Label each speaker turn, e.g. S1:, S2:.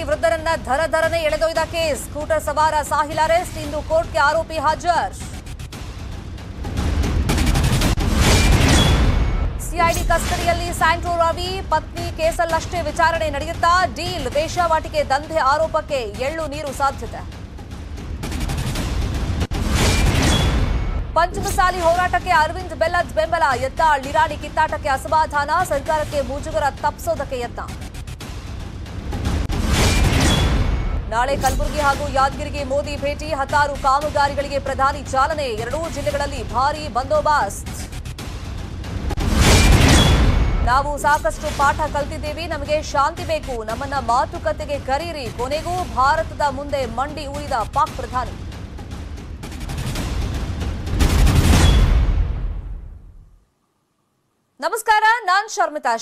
S1: ವೃದ್ಧರನ್ನ ಧರ ಧರನೆ ಎಳೆದೊಯ್ದ case scooter ಸವಾರ Sahil arrest ಇಂದು ಕೋರ್ಟ್ಗೆ ಆರೋಪಿ ಹಾಜರ್ ಸಿಐಡಿ ಕಸ್ಟಡಿಯಲ್ಲಿ ಸ್ಯಾಂಟ್ರೋ ರವಿ ಪತ್ನಿ ಕೇಸಲ್ಲಷ್ಟೇ ವಿಚಾರಣೆ ನಡೆಯುತ್ತಾ ಡೀಲ್ ವೇಶ್ಯಾವಾಟಿಕೆ ದಂಧೆ ಆರೋಪಕ್ಕೆ ಎಳ್ಳು ನೀರು ಸಾಧ್ಯತೆ ಪಂಚಮಸಾಲಿ ಹೋರಾಟಕ್ಕೆ ಅರವಿಂದ್ ಬೆಲ್ಲದ್ ಬೆಂಬಲ ಯತ್ನಾಳ್ ನಿರಾಣಿ ಕಿತ್ತಾಟಕ್ಕೆ ಅಸಮಾಧಾನ ಸರ್ಕಾರಕ್ಕೆ ಮುಜುಗರ ತಪ್ಪಿಸೋದಕ್ಕೆ ಯತ್ನ ನಾಳೆ ಕಲಬುರಗಿ ಹಾಗೂ ಯಾದಗಿರಿಗೆ ಮೋದಿ ಭೇಟಿ ಹತ್ತಾರು ಕಾಮಗಾರಿಗಳಿಗೆ ಪ್ರಧಾನಿ ಚಾಲನೆ ಎರಡೂ ಜಿಲ್ಲೆಗಳಲ್ಲಿ ಭಾರೀ ಬಂದೋಬಸ್ತ್ ನಾವು ಸಾಕಷ್ಟು ಪಾಠ ಕಲ್ತಿದ್ದೇವೆ ನಮಗೆ ಶಾಂತಿ ಬೇಕು ನಮ್ಮನ್ನ ಮಾತುಕತೆಗೆ ಕರೀರಿ ಕೊನೆಗೂ ಭಾರತದ ಮುಂದೆ ಮಂಡಿ ಊರಿದ ಪಾಕ್ ಪ್ರಧಾನಿ ನಮಸ್ಕಾರ ನಾನ್ ಶರ್ಮಿತಾ